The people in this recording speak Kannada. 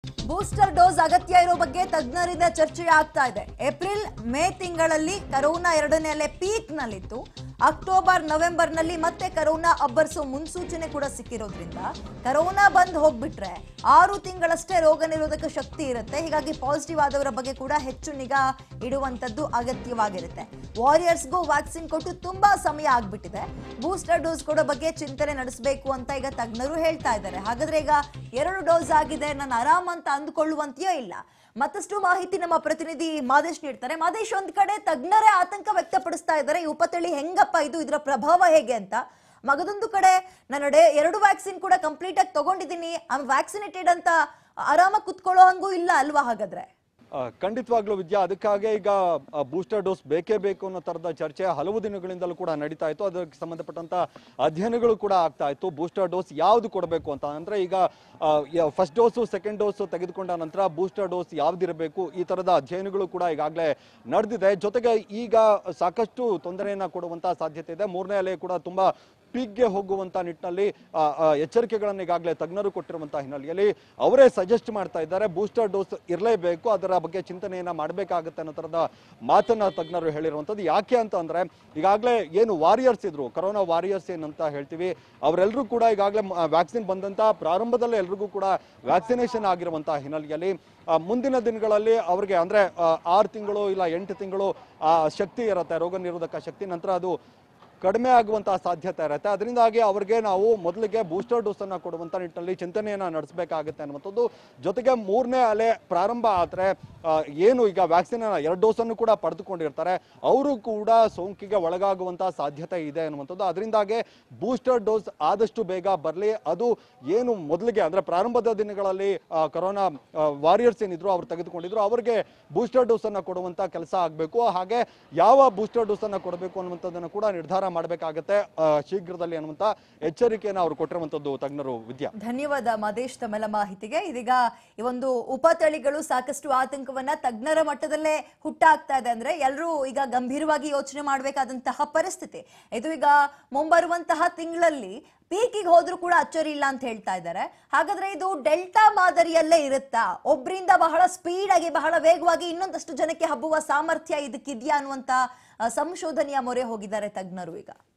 ಬೂಸ್ಟರ್ ಡೋಸ್ ಅಗತ್ಯ ಇರೋ ಬಗ್ಗೆ ತಜ್ಞರಿಂದ ಚರ್ಚೆ ಆಗ್ತಾ ಇದೆ ಏಪ್ರಿಲ್ ಮೇ ತಿಂಗಳಲ್ಲಿ ಕರೋನಾ ಎರಡನೇ ಅಲೆ ಪೀಕ್ ನಲ್ಲಿತ್ತು ಅಕ್ಟೋಬರ್ ನವೆಂಬರ್ ನಲ್ಲಿ ಮತ್ತೆ ಕರೋನಾ ಅಬ್ಬರಿಸೋ ಮುನ್ಸೂಚನೆ ಕೂಡ ಸಿಕ್ಕಿರೋದ್ರಿಂದ ಕರೋನಾ ಬಂದ್ ಹೋಗ್ಬಿಟ್ರೆ ಆರು ತಿಂಗಳಷ್ಟೇ ರೋಗ ನಿರೋಧಕ ಶಕ್ತಿ ಇರುತ್ತೆ ಹೀಗಾಗಿ ಪಾಸಿಟಿವ್ ಆದವರ ಬಗ್ಗೆ ಕೂಡ ಹೆಚ್ಚು ನಿಗಾ ಇಡುವಂತದ್ದು ಅಗತ್ಯವಾಗಿರುತ್ತೆ ವಾರಿಯರ್ಸ್ಗೂ ವ್ಯಾಕ್ಸಿನ್ ಕೊಟ್ಟು ತುಂಬಾ ಸಮಯ ಆಗ್ಬಿಟ್ಟಿದೆ ಬೂಸ್ಟರ್ ಡೋಸ್ ಕೊಡೋ ಬಗ್ಗೆ ಚಿಂತನೆ ನಡೆಸಬೇಕು ಅಂತ ಈಗ ತಜ್ಞರು ಹೇಳ್ತಾ ಇದ್ದಾರೆ ಹಾಗಾದ್ರೆ ಈಗ ಎರಡು ಡೋಸ್ ಆಗಿದೆ ನಾನು ಆರಾಮ್ ಅಂತ ಅಂದ್ಕೊಳ್ಳುವಂತೆಯೋ ಇಲ್ಲ ಮತ್ತಷ್ಟು ಮಾಹಿತಿ ನಮ್ಮ ಪ್ರತಿನಿಧಿ ಮಾದೇಶ್ ನೀಡ್ತಾರೆ ಮಾದೇಶ್ ಒಂದ್ ಕಡೆ ತಜ್ಞರೇ ಆತಂಕ ವ್ಯಕ್ತಪಡಿಸ್ತಾ ಇದ್ದಾರೆ ಈ ಉಪತಳಿ ಹೆಂಗಪ್ಪ ಇದು ಇದರ ಪ್ರಭಾವ ಹೇಗೆ ಅಂತ ಮಗದೊಂದು ಕಡೆ ನನ್ನ ಡೆ- ಎರಡು ವ್ಯಾಕ್ಸಿನ್ ಕೂಡ ಕಂಪ್ಲೀಟ್ ಆಗಿ ತಗೊಂಡಿದ್ದೀನಿ ಐ ವ್ಯಾಕ್ಸಿನೇಟೆಡ್ ಅಂತ ಆರಾಮಾಗಿ ಕುತ್ಕೊಳ್ಳೋ ಹಂಗೂ ಇಲ್ಲ ಅಲ್ವಾ ಹಾಗಾದ್ರೆ ಆ, ಖಂಡಿತವಾಗ್ಲೂ ವಿದ್ಯಾ ಅದಕ್ಕಾಗಿ ಈಗ ಬೂಸ್ಟರ್ ಡೋಸ್ ಬೇಕೇ ಬೇಕು ಅನ್ನೋ ತರದ ಚರ್ಚೆ ಹಲವು ದಿನಗಳಿಂದಲೂ ಕೂಡ ನಡೀತಾ ಇತ್ತು ಅದಕ್ಕೆ ಸಂಬಂಧಪಟ್ಟಂತ ಅಧ್ಯಯನಗಳು ಕೂಡ ಆಗ್ತಾ ಇತ್ತು ಬೂಸ್ಟರ್ ಡೋಸ್ ಯಾವ್ದು ಕೊಡಬೇಕು ಅಂತ ಅಂದ್ರೆ ಈಗ ಫಸ್ಟ್ ಡೋಸು ಸೆಕೆಂಡ್ ಡೋಸು ತೆಗೆದುಕೊಂಡ ನಂತರ ಬೂಸ್ಟರ್ ಡೋಸ್ ಯಾವ್ದಿರಬೇಕು ಈ ತರದ ಅಧ್ಯಯನಗಳು ಕೂಡ ಈಗಾಗಲೇ ನಡೆದಿದೆ ಜೊತೆಗೆ ಈಗ ಸಾಕಷ್ಟು ತೊಂದರೆಯನ್ನ ಕೊಡುವಂತ ಸಾಧ್ಯತೆ ಇದೆ ಮೂರನೇ ಅಲೆ ಕೂಡ ತುಂಬಾ ಪೀಕ್ಗೆ ಹೋಗುವಂತ ನಿಟ್ಟಿನಲ್ಲಿ ಆ, ಆ, ಎಚ್ಚರಿಕೆಗಳನ್ನು ಈಗಾಗಲೇ ತಜ್ಞರು ಕೊಟ್ಟಿರುವಂತಹ ಹಿನ್ನೆಲೆಯಲ್ಲಿ ಅವರೇ ಸಜೆಸ್ಟ್ ಮಾಡ್ತಾ ಇದ್ದಾರೆ ಬೂಸ್ಟರ್ ಡೋಸ್ ಇರಲೇಬೇಕು ಅದರ ಬಗ್ಗೆ ಚಿಂತನೆಯನ್ನ ಮಾಡಬೇಕಾಗುತ್ತೆ ಅನ್ನೋ ತರದ ಮಾತನ್ನ ತಜ್ಞರು ಹೇಳಿರುವಂಥದ್ದು ಯಾಕೆ ಅಂತ ಅಂದ್ರೆ ಈಗಾಗಲೇ ಏನು ವಾರಿಯರ್ಸ್ ಇದ್ರು ಕರೋನಾ ವಾರಿಯರ್ಸ್ ಏನಂತ ಹೇಳ್ತೀವಿ ಅವರೆಲ್ಲರೂ ಕೂಡ ಈಗಾಗಲೇ ವ್ಯಾಕ್ಸಿನ್ ಬಂದಂತ ಪ್ರಾರಂಭದಲ್ಲೇ ಎಲ್ರಿಗೂ ಕೂಡ ವ್ಯಾಕ್ಸಿನೇಷನ್ ಆಗಿರುವಂತಹ ಹಿನ್ನೆಲೆಯಲ್ಲಿ ಆ, ಮುಂದಿನ ದಿನಗಳಲ್ಲಿ ಅವ್ರಿಗೆ ಅಂದ್ರೆ ಆರು ತಿಂಗಳು ಇಲ್ಲ ಎಂಟು ತಿಂಗಳು ಆ ಶಕ್ತಿ ಇರುತ್ತೆ ರೋಗ ನಿರೋಧಕ ಶಕ್ತಿ ನಂತರ ಅದು ಕಡಿಮೆ ಆಗುವಂತಹ ಸಾಧ್ಯತೆ ಇರುತ್ತೆ ಅದರಿಂದಾಗಿ ಅವ್ರಿಗೆ ನಾವು ಮೊದಲಿಗೆ ಬೂಸ್ಟರ್ ಡೋಸ್ ಅನ್ನ ಕೊಡುವಂತ ನಿಟ್ಟಿನಲ್ಲಿ ಚಿಂತನೆಯನ್ನ ನಡೆಸಬೇಕಾಗುತ್ತೆ ಅನ್ನುವಂಥದ್ದು ಜೊತೆಗೆ ಮೂರನೇ ಅಲೆ ಪ್ರಾರಂಭ ಆದ್ರೆ ಆ, ಏನು ಈಗ ವ್ಯಾಕ್ಸಿನ್ ಎರಡು ಡೋಸ್ ಅನ್ನು ಕೂಡ ಪಡೆದುಕೊಂಡಿರ್ತಾರೆ ಅವರು ಕೂಡ ಸೋಂಕಿಗೆ ಒಳಗಾಗುವಂತಹ ಸಾಧ್ಯತೆ ಇದೆ ಅನ್ನುವಂಥದ್ದು ಅದರಿಂದಾಗಿ ಬೂಸ್ಟರ್ ಡೋಸ್ ಆದಷ್ಟು ಬೇಗ ಬರಲಿ ಅದು ಏನು ಮೊದಲಿಗೆ ಅಂದ್ರೆ ಪ್ರಾರಂಭದ ದಿನಗಳಲ್ಲಿ ಆ, ಕರೋನಾ ವಾರಿಯರ್ಸ್ ಏನಿದ್ರು ಅವ್ರು ತೆಗೆದುಕೊಂಡಿದ್ರು ಅವರಿಗೆ ಬೂಸ್ಟರ್ ಡೋಸ್ ಅನ್ನ ಕೊಡುವಂತ ಕೆಲಸ ಆಗಬೇಕು ಹಾಗೆ ಯಾವ ಬೂಸ್ಟರ್ ಡೋಸ್ ಅನ್ನ ಕೊಡಬೇಕು ಅನ್ನುವಂಥದ್ದನ್ನು ಕೂಡ ನಿರ್ಧಾರ ಮಾಡಬೇಕಾಗತ್ತೆ ಆ, ಶೀಘ್ರದಲ್ಲಿ ಅನ್ನುವಂತ ಎಚ್ಚರಿಕೆಯನ್ನು ಅವರು ಕೊಟ್ಟಿರುವಂತದ್ದು ತಜ್ಞರು ವಿದ್ಯಾ ಧನ್ಯವಾದ ಮದೇಶ್ ತಮ್ಮೆಲ್ಲ ಮಾಹಿತಿಗೆ ಇದೀಗ ಈ ಒಂದು ಉಪತಳಿಗಳು ಸಾಕಷ್ಟು ಆತಂಕವನ್ನ ತಜ್ಞರ ಮಟ್ಟದಲ್ಲೇ ಹುಟ್ಟಾಗ್ತಾ ಇದೆ ಅಂದ್ರೆ ಎಲ್ಲರೂ ಈಗ ಗಂಭೀರವಾಗಿ ಯೋಚನೆ ಮಾಡಬೇಕಾದಂತಹ ಪರಿಸ್ಥಿತಿ ಇದು ಈಗ ಮುಂಬರುವಂತಹ ತಿಂಗಳಲ್ಲಿ ಪೀಕಿಗೆ ಹೋದ್ರೂ ಕೂಡ ಅಚ್ಚರಿ ಇಲ್ಲ ಅಂತ ಹೇಳ್ತಾ ಇದ್ದಾರೆ ಹಾಗಾದ್ರೆ ಇದು ಡೆಲ್ಟಾ ಮಾದರಿಯಲ್ಲೇ ಇರುತ್ತಾ ಒಬ್ರಿಂದ ಬಹಳ ಸ್ಪೀಡ್ ಆಗಿ ಬಹಳ ವೇಗವಾಗಿ ಇನ್ನೊಂದಷ್ಟು ಜನಕ್ಕೆ ಹಬ್ಬುವ ಸಾಮರ್ಥ್ಯ ಇದಕ್ಕಿದ್ಯಾ ಅನ್ನುವಂತ ಆ, ಸಂಶೋಧನೆಯ ಮೊರೆ ಹೋಗಿದ್ದಾರೆ ತಜ್ಞರು ಈಗ